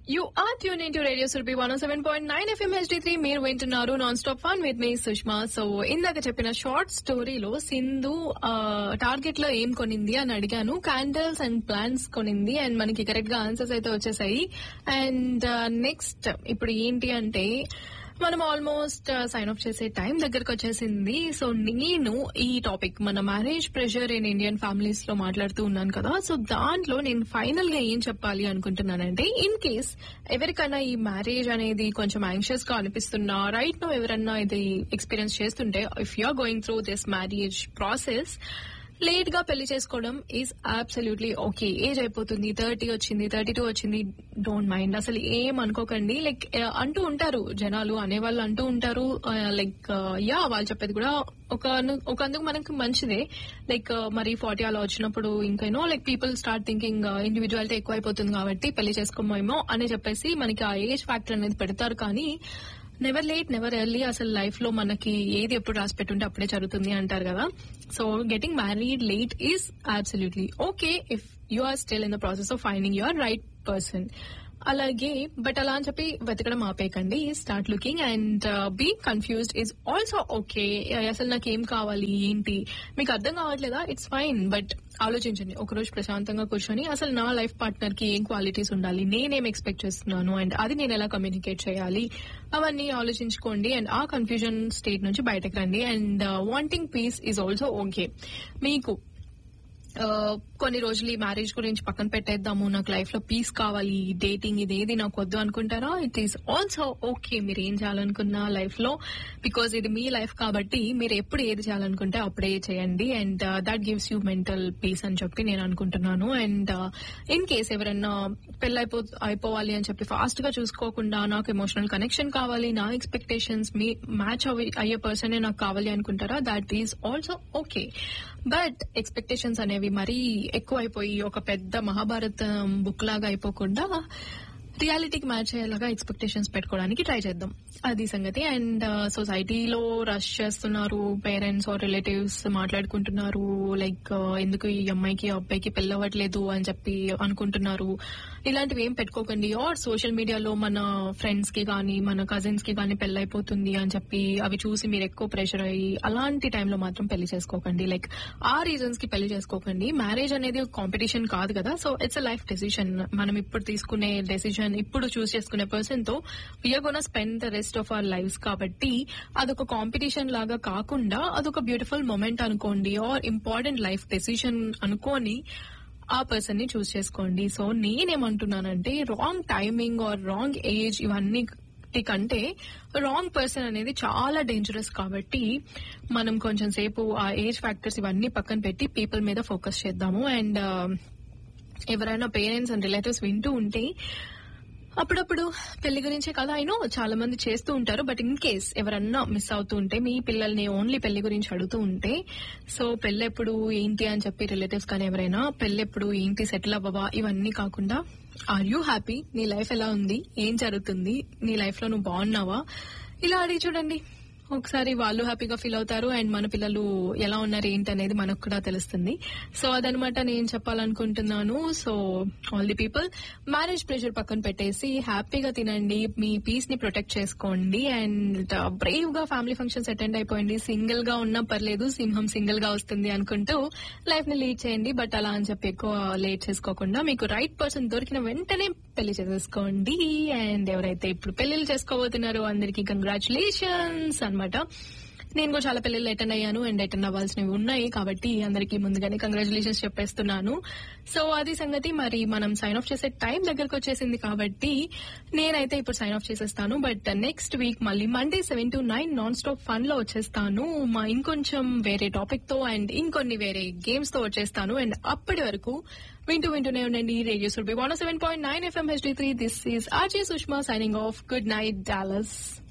you are tune in to radio సుల్బి one seven point nine FM HD three మీరు వింటున్నారు non stop fun with me Sushma so ఇందాక చెప్పిన short స్టోరీలో Sindhu target లో ఏం కొనింది అని అడిగాను క్యాండిల్స్ అండ్ ప్లాంట్స్ కొనింది అండ్ మనకి కరెక్ట్ గా ఆన్సర్స్ అయితే వచ్చేసాయి అండ్ నెక్స్ట్ ఇప్పుడు ఏంటి అంటే మనం ఆల్మోస్ట్ సైన్ ఆఫ్ చేసే టైం దగ్గరకు వచ్చేసింది సో నేను ఈ టాపిక్ మన marriage pressure in Indian families లో మాట్లాడుతూ ఉన్నాను కదా సో దాంట్లో నేను ఫైనల్ గా ఏం చెప్పాలి అనుకుంటున్నానంటే ఇన్ కేస్ ఎవరికైనా ఈ మ్యారేజ్ అనేది కొంచెం యాంగ్షియస్ గా అనిపిస్తున్నా రైట్ నో ఎవరన్నా ఇది ఎక్స్పీరియన్స్ చేస్తుంటే if you are going through this marriage process late గా పెళ్లి చేసుకోవడం ఈజ్ అబ్సల్యూట్లీ ఓకే ఏజ్ అయిపోతుంది థర్టీ వచ్చింది థర్టీ టూ వచ్చింది డోంట్ మైండ్ అసలు ఏం అనుకోకండి లైక్ అంటూ ఉంటారు జనాలు అనేవాళ్ళు అంటూ ఉంటారు లైక్ యా వాళ్ళు చెప్పేది కూడా ఒక ఒక అందుకు మనకి మంచిదే లైక్ మరి ఫార్టీ అలా వచ్చినప్పుడు ఇంకేనో like people start thinking individuality ఎక్కువ అయిపోతుంది కాబట్టి పెళ్లి చేసుకోమేమో అని చెప్పేసి మనకి ఆ ఏజ్ ఫ్యాక్టర్ అనేది పెడతారు కానీ నెవర్ లేట్ నెవర్ ఎర్లీ అసలు లైఫ్ లో మనకి ఏది ఎప్పుడు రాసి పెట్టుంటే అప్పుడే జరుగుతుంది అంటారు కదా so getting married late is absolutely okay if you are still in the process of finding your right person అలాగే బట్ అలా అని చెప్పి వెతకడం ఆపేయకండి start looking and be confused is also okay అసలు నాకు ఏం కావాలి ఏంటి మీకు అర్థం కావట్లేదా ఇట్స్ ఫైన్ బట్ ఆలోచించండి ఒకరోజు ప్రశాంతంగా కూర్చొని అసలు నా లైఫ్ పార్ట్నర్ కి ఏం క్వాలిటీస్ ఉండాలి నేనేం ఎక్స్పెక్ట్ చేస్తున్నాను అండ్ అది నేను ఎలా కమ్యూనికేట్ చేయాలి అవన్నీ ఆలోచించుకోండి అండ్ ఆ కన్ఫ్యూజన్ స్టేట్ నుంచి బయటకు రండి and wanting peace is also okay మీకు కొన్ని రోజులు ఈ మ్యారేజ్ గురించి పక్కన పెట్టేద్దాము నాకు లైఫ్ లో పీస్ కావాలి డేటింగ్ ఇదేది నాకు వద్దు అనుకుంటారా ఇట్ ఈస్ ఆల్సో ఓకే మీరు ఏం చేయాలనుకున్నా లైఫ్ లో బికాజ్ ఇది మీ లైఫ్ కాబట్టి మీరు ఎప్పుడు ఏది చేయాలనుకుంటే అప్పుడే చేయండి and that gives you mental peace అని చెప్పి నేను అనుకుంటున్నాను అండ్ ఇన్ కేస్ ఎవరన్నా పెళ్ళి అయిపో అయిపోవాలి అని చెప్పి ఫాస్ట్ గా చూసుకోకుండా నాకు ఎమోషనల్ కనెక్షన్ కావాలి నా ఎక్స్పెక్టేషన్స్ మీ మ్యాచ్ అయ్యే పర్సనే నాకు కావాలి అనుకుంటారా that is also okay but expectations అనేవి మరీ ఎక్కువైపోయి ఒక పెద్ద మహాభారతం బుక్ లాగా అయిపోకుండా రియాలిటీకి మ్యాచ్ అయ్యేలాగా ఎక్స్పెక్టేషన్స్ పెట్టుకోవడానికి ట్రై చేద్దాం అది సంగతి అండ్ సొసైటీలో రష్ చేస్తున్నారు పేరెంట్స్ ఆర్ రిలేటివ్స్ మాట్లాడుకుంటున్నారు లైక్ ఎందుకు ఈ అమ్మాయికి అబ్బాయికి పెళ్ళవట్లేదు అని చెప్పి అనుకుంటున్నారు ఇలాంటివి ఏం పెట్టుకోకండి ఆర్ సోషల్ మీడియాలో మన ఫ్రెండ్స్ కి కానీ మన కజిన్స్ కి కానీ పెళ్ళైపోతుంది అని చెప్పి అవి చూసి మీరు ఎక్కువ ప్రెషర్ అయ్యి అలాంటి టైంలో మాత్రం పెళ్లి చేసుకోకండి లైక్ ఆ రీజన్స్ కి పెళ్లి చేసుకోకండి మ్యారేజ్ అనేది కాంపిటీషన్ కాదు కదా so it's a life decision మనం ఇప్పుడు తీసుకునే డెసిషన్ ఇప్పుడు చూస్ చేసుకునే పర్సన్ తో we're gonna spend the rest of our life కాబట్టి అదొక కాంపిటీషన్ లాగా కాకుండా అదొక బ్యూటిఫుల్ మూమెంట్ అనుకోండి ఆర్ ఇంపార్టెంట్ లైఫ్ డెసిషన్ అనుకోని ఆ పర్సన్ ని చూస్ చేసుకోండి సో నేనేమంటున్నానంటే wrong timing or wrong age ఇవన్నీ కంటే రాంగ్ పర్సన్ అనేది చాలా డేంజరస్ కాబట్టి మనం కొంచెం సేపు ఆ ఏజ్ ఫ్యాక్టర్స్ ఇవన్నీ పక్కన పెట్టి పీపుల్ మీద ఫోకస్ చేద్దాము అండ్ ఎవరైనా పేరెంట్స్ అండ్ రిలేటివ్స్ వింటూ ఉంటే అప్పుడప్పుడు పెళ్లి గురించే కదా అయినో చాలా మంది చేస్తూ ఉంటారు బట్ ఇన్ కేస్ ఎవరన్నా మిస్ అవుతూ ఉంటే మీ పిల్లల్ని ఓన్లీ పెళ్లి గురించి అడుగుతూ ఉంటే సో పెళ్ళెప్పుడు ఏంటి అని చెప్పి రిలేటివ్స్ కానీ ఎవరైనా పెళ్ళెప్పుడు ఏంటి సెటిల్ అవ్వవా ఇవన్నీ కాకుండా ఆర్ యూ హ్యాపీ నీ లైఫ్ ఎలా ఉంది ఏం జరుగుతుంది నీ లైఫ్ లో నువ్వు బాగున్నావా ఇలా అడిగి చూడండి ఒకసారి వాళ్ళు హ్యాపీగా ఫీల్ అవుతారు అండ్ మన పిల్లలు ఎలా ఉన్నారు ఏంటి అనేది మనకు కూడా తెలుస్తుంది సో అదనమాట నేను చెప్పాలనుకుంటున్నాను so all the people marriage pressure పక్కన పెట్టేసి హ్యాపీగా తినండి మీ పీస్ ని ప్రొటెక్ట్ చేసుకోండి అండ్ బ్రేవ్ గా ఫ్యామిలీ ఫంక్షన్స్ అటెండ్ అయిపోయింది సింగిల్ గా ఉన్నా పర్లేదు సింహం సింగిల్ గా వస్తుంది అనుకుంటూ లైఫ్ ని లీడ్ చేయండి బట్ అలా అని చెప్పి ఎక్కువ లేట్ చేసుకోకుండా మీకు రైట్ పర్సన్ దొరికిన వెంటనే పెళ్లి చేసేసుకోండి అండ్ ఎవరైతే ఇప్పుడు పెళ్లిళ్ళు చేసుకోబోతున్నారో అందరికీ కంగ్రాచులేషన్స్ అనమాట నేను కూడా చాలా పెళ్లిళ్ళు అటెండ్ అయ్యాను అండ్ అటెండ్ అవ్వాల్సినవి ఉన్నాయి కాబట్టి అందరికీ ముందుగానే కంగ్రాచులేషన్స్ చెప్పేస్తున్నాను సో అది సంగతి మరి మనం సైన్ ఆఫ్ చేసే టైం దగ్గరకు వచ్చేసింది కాబట్టి నేనైతే ఇప్పుడు సైన్ ఆఫ్ చేసేస్తాను బట్ నెక్స్ట్ వీక్ మళ్ళీ Monday seven to nine non stop fun లో వచ్చేస్తాను మా ఇంకొంచెం వేరే టాపిక్ తో అండ్ ఇంకొన్ని వేరే గేమ్స్ తో వచ్చేస్తాను అండ్ అప్పటి వరకు వింటూ వింటూనే ఉండండి radio Surabhi one seven point nine FM HD three this is RJ Sushma signing off good night Dallas